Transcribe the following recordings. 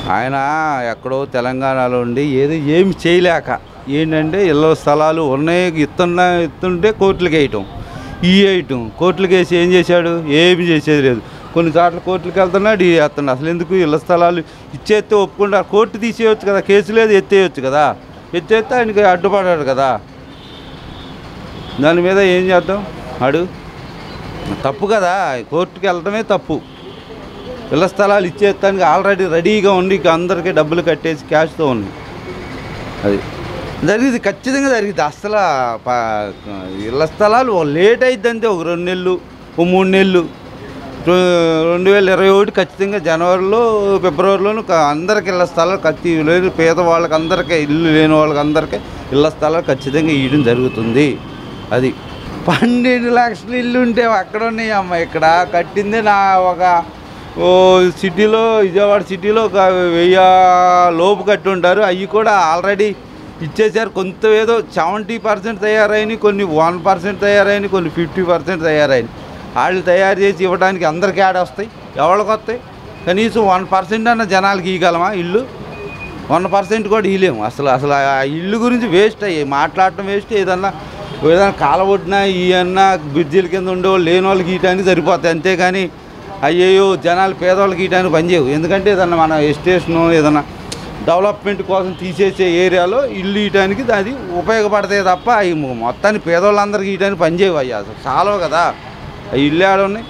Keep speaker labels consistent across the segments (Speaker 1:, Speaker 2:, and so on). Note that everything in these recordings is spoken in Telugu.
Speaker 1: ఆయన ఎక్కడో తెలంగాణలో ఉండి ఏదో ఏమి చేయలేక ఏంటంటే ఇళ్ళ స్థలాలు ఉన్నాయి ఇస్తున్నా ఇస్తుంటే కోర్టులకు వేయటం ఈ వేయటం కోర్టులకు వేసి ఏం చేశాడు ఏమి చేసేది లేదు కొన్ని చోట్ల కోర్టులకు వెళ్తున్నాడు ఈ వేస్తున్నాడు అసలు ఎందుకు ఇళ్ళ స్థలాలు ఇచ్చేస్తే ఒప్పుకుంటారు కోర్టు తీసేయచ్చు కదా కేసు లేదు ఎత్తేయచ్చు కదా ఎత్తేస్తే ఆయనకి అడ్డుపడాడు కదా దాని మీద ఏం చేద్దాం అడు తప్పు కదా కోర్టుకి వెళ్ళటమే తప్పు ఇళ్ళ స్థలాలు ఇచ్చేస్తానికి ఆల్రెడీ రెడీగా ఉండి ఇక అందరికీ డబ్బులు కట్టేసి క్యాష్తో ఉంది అది జరిగింది ఖచ్చితంగా జరిగింది అసలు ప- ఇళ్ళ స్థలాలు ఓ లేట్ అయింది అంతే ఒక రెండు నెలలు ఓ మూడు నెలలు రె- రెండు వేల ఇరవై ఒకటి ఖచ్చితంగా జనవరిలో ఫిబ్రవరిలోను క- అందరికి ఇళ్ళ స్థలాలు ఖచ్చి లేదు పేద వాళ్ళకి అందరికీ ఇల్లు లేని వాళ్ళకి అందరికీ ఇళ్ళ స్థలాలు ఖచ్చితంగా ఇవ్వడం జరుగుతుంది అది పన్నెండు లక్షల ఇల్లు ఉంటే అక్కడ ఉన్నాయి అమ్మ ఇక్కడ కట్టిందే నా ఒక ఓ సిటీలో విజయవాడ సిటీలో ఒక వెయ్యి లోపు కట్టి ఉంటారు అవి కూడా ఆల్రెడీ ఇచ్చేసారు కొంత ఏదో సెవెంటీ పర్సెంట్ తయారైనవి కొన్ని వన్ పర్సెంట్ తయారైనవి కొన్ని ఫిఫ్టీ పర్సెంట్ తయారైనవి వాళ్ళు తయారు చేసి ఇవ్వడానికి అందరికీ యాడ్ వస్తాయి ఎవరికి వస్తాయి కనీసం వన్ పర్సెంట్ అన్న జనాలకి ఇవ్వగలమా ఇల్లు వన్ పర్సెంట్ కూడా ఇవ్వలేము అసలు అసలు ఆ ఇల్లు గురించి వేస్ట్ అయ్యి మాట్లాడటం వేస్ట్ ఏదన్నా ఏదైనా కాలవొడ్డినా ఇవన్నా బ్రిడ్జిల కింద ఉండేవాళ్ళు లేని వాళ్ళకి ఇయటానికి సరిపోతాయి అంతేగాని అయ్యో జనాలు పేదవాళ్ళకి ఇయటానికి పనిచేయవు ఎందుకంటే ఏదన్నా మన ఎస్టేషను ఏదన్నా డెవలప్మెంట్ కోసం తీసేసే ఏరియాలో ఇల్లు ఇయటానికి అది ఉపయోగపడతాయి తప్ప అవి మొత్తాన్ని పేదవాళ్ళందరికీ ఇయటానికి పనిచేయవు అయ్యా అసలు చాలవు కదా అవి ఇల్లు ఆడ ఉన్నాయి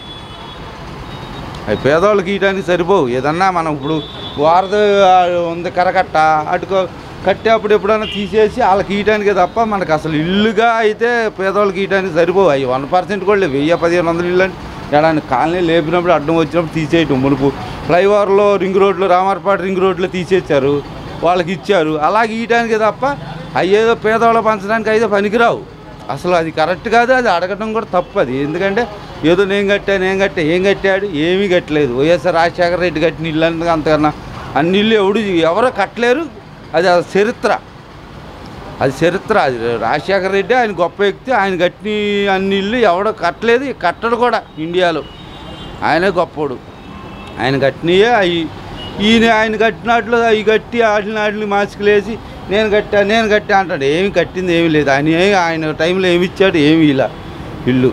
Speaker 1: అవి పేదవాళ్ళకి ఇయడానికి సరిపోవు ఏదన్నా మనం ఇప్పుడు వారద ఉంది కరకట్ట అటుకో కట్టేప్పుడు ఎప్పుడైనా తీసేసి వాళ్ళకి ఇయటానికే తప్ప మనకు అసలు ఇల్లుగా అయితే పేదవాళ్ళకి ఇయడానికి సరిపోవు అవి వన్ పర్సెంట్ కూడా లేవు వెయ్యి పదిహేను వందలు ఇల్లు అంటే ఎడాన్ని కాలనీ లేపినప్పుడు అడ్డం వచ్చినప్పుడు తీసేయటం మునుపు ఫ్లైఓవర్లో రింగ్ రోడ్లో రామారపాటు రింగ్ రోడ్లో తీసేచ్చారు వాళ్ళకి ఇచ్చారు అలాగే ఇయటానికే తప్ప అయ్యేదో పేదవాళ్ళ పంచడానికి అయితే పనికిరావు అసలు అది కరెక్ట్ కాదు అది అడగడం కూడా తప్పు అది ఎందుకంటే ఏదో నేను కట్టా నేను కట్టా ఏం కట్టాడు ఏమీ కట్టలేదు వైఎస్ఆర్ రాజశేఖర రెడ్డి కట్టిన ఇల్లు అంతగా అంతకన్నా అన్ని ఇల్లు ఎవడు ఎవరో కట్టలేరు అది ఆ చరిత్ర అది చరిత్ర అది రాజశేఖర రెడ్డి ఆయన గొప్ప వ్యక్తి ఆయన కట్టిన అన్ని ఇల్లు ఎవడో కట్టలేదు కట్టడు కూడా ఇండియాలో ఆయనే గొప్పోడు ఆయన కట్టినయే అవి ఈయన ఆయన కట్టినట్లు అవి కట్టి వాటిని వాటిని మాసికలేసి నేను కట్టా నేను కట్టా అంటాడు ఏమి కట్టింది ఏమీ లేదు ఆయన ఏమి ఆయన టైంలో ఏమి ఇచ్చాడు ఏమి ఇలా ఇల్లు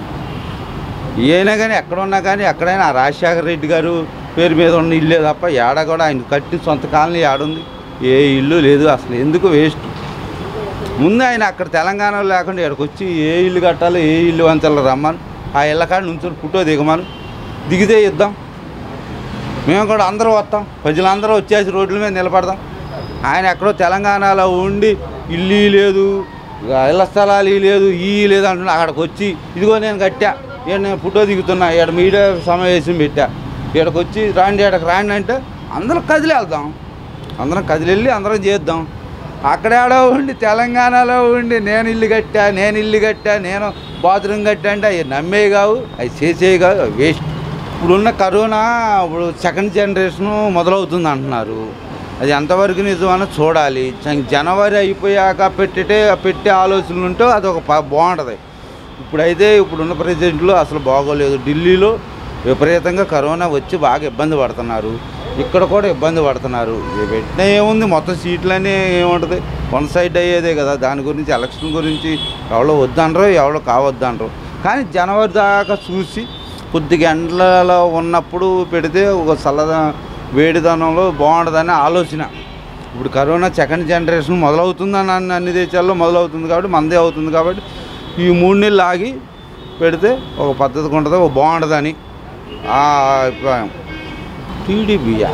Speaker 1: ఏమైనా కానీ ఎక్కడ ఉన్నా కానీ ఎక్కడైనా ఆ రాజశేఖర రెడ్డి గారు పేరు మీద ఉన్న ఇల్లే తప్ప ఏడ కూడా ఆయన కట్టి సొంత కాలనీ ఏడుంది ఏ ఇల్లు లేదు అసలు ఎందుకు వేస్ట్ ముందు ఆయన అక్కడ తెలంగాణలో లేకుండా ఇక్కడికి వచ్చి ఏ ఇల్లు కట్టాలో ఏ ఇల్లు వంచాలో రమ్మను ఆ ఇళ్ళ కాడ నుంచి ఫోటో దిగమను దిగితే ఇద్దాం మేము కూడా అందరూ వస్తాం ప్రజలందరూ వచ్చేసి రోడ్ల మీద నిలబడదాం ఆయన ఎక్కడో తెలంగాణలో ఉండి ఇల్లు లేదు ఇళ్ళ స్థలాలు ఈ లేదు ఈ లేదు అంటున్నా అక్కడికి వచ్చి ఇదిగో నేను కట్టా ఈడ నేను ఫోటో దిగుతున్నా ఇక్కడ మీడియా సమావేశం పెట్టా ఇక్కడికి వచ్చి రాండి ఇక్కడికి రాండి అంటే అందరం కదిలి వెళ్దాం అందరం కదిలి వెళ్ళి అందరం చేద్దాం అక్కడేడో ఉండి తెలంగాణలో ఉండి నేను ఇల్లు కట్టా నేను ఇల్లు కట్టా నేను బాత్రూమ్ కట్టా అంటే అవి నమ్మేవి కావు అవి చేసేవి కావు అవి వేస్ట్ ఇప్పుడున్న కరోనా ఇప్పుడు సెకండ్ జనరేషను మొదలవుతుంది అంటున్నారు అది ఎంతవరకు నిజమని చూడాలి జ- జనవరి అయిపోయాక పెట్టే పెట్టే ఆలోచనలు ఉంటే అది ఒక ప- బాగుంటుంది ఇప్పుడైతే ఇప్పుడున్న ప్రెసిడెంట్లు అసలు బాగోలేదు ఢిల్లీలో విపరీతంగా కరోనా వచ్చి బాగా ఇబ్బంది పడుతున్నారు ఇక్కడ కూడా ఇబ్బంది పడుతున్నారు ఇవి పెట్టినా ఏముంది మొత్తం సీట్లన్నీ ఏముంటుంది వన్ సైడ్ అయ్యేదే కదా దాని గురించి ఎలక్షన్ గురించి ఎవరో వద్దనరు ఎవరో కావద్దనరు కానీ జనవరి దాకా చూసి కొద్దిగా ఎండలలో ఉన్నప్పుడు పెడితే ఒక చల్లద వేడిదనంలో బాగుంటుందని ఆలోచన ఇప్పుడు కరోనా సెకండ్ జనరేషన్ మొదలవుతుందని అన్ని అన్ని దేశాల్లో మొదలవుతుంది కాబట్టి మందే అవుతుంది కాబట్టి ఈ మూడు నెలలు ఆగి పెడితే ఒక పద్ధతిగా ఉంటుంది ఒక బాగుంటుందని ఆ అభిప్రాయం టీడీపీయా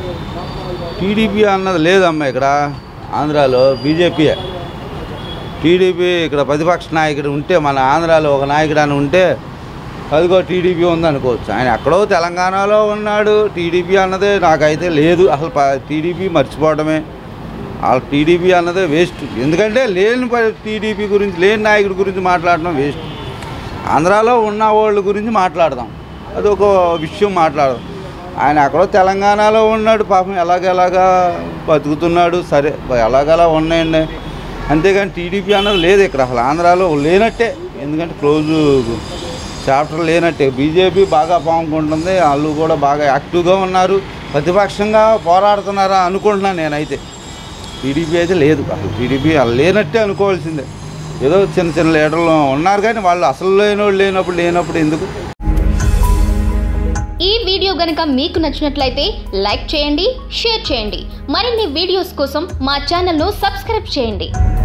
Speaker 1: టీడీపీ అన్నది లేదమ్మా ఇక్కడ ఆంధ్రాలో బీజేపీయే టీడీపీ ఇక్కడ ప్రతిపక్ష నాయకుడు ఉంటే మన ఆంధ్రాలో ఒక నాయకుడు అని ఉంటే అదిగో టీడీపీ ఉందనుకోవచ్చు ఆయన ఎక్కడో తెలంగాణలో ఉన్నాడు టీడీపీ అన్నదే నాకైతే లేదు అసలు ప- టీడీపీ మర్చిపోవడమే వాళ్ళ టీడీపీ అన్నదే వేస్ట్ ఎందుకంటే లేని ప- టీడీపీ గురించి లేని నాయకుడి గురించి మాట్లాడడం వేస్ట్ ఆంధ్రాలో ఉన్న వాళ్ళ గురించి మాట్లాడదాం అది ఒక విషయం మాట్లాడదాం ఆయన ఎక్కడో తెలంగాణలో ఉన్నాడు పాపం ఎలాగెలాగా బతుకుతున్నాడు సరే ఎలాగలా ఉన్నాయండి అంతేగాని టీడీపీ అన్నది లేదు ఇక్కడ అసలు ఆంధ్రాలో లేనట్టే ఎందుకంటే క్లోజ్ చాప్టర్ లేనట్టే బీజేపీ బాగా పాముకుంటుంది వాళ్ళు కూడా బాగా యాక్టివ్గా ఉన్నారు ప్రతిపక్షంగా పోరాడుతున్నారా అనుకుంటున్నాను నేనైతే టీడీపీ అయితే లేదు అసలు టీడీపీ అలా లేనట్టే అనుకోవాల్సిందే ఏదో చిన్న చిన్న లీడర్లు ఉన్నారు కానీ వాళ్ళు అసలు లేనోళ్ళు లేనప్పుడు లేనప్పుడు ఎందుకు
Speaker 2: ఈ వీడియో గనుక మీకు నచ్చినట్లయితే లైక్ చేయండి షేర్ చేయండి మరిన్ని వీడియోస్ కోసం మా ఛానల్ను సబ్స్క్రైబ్ చేయండి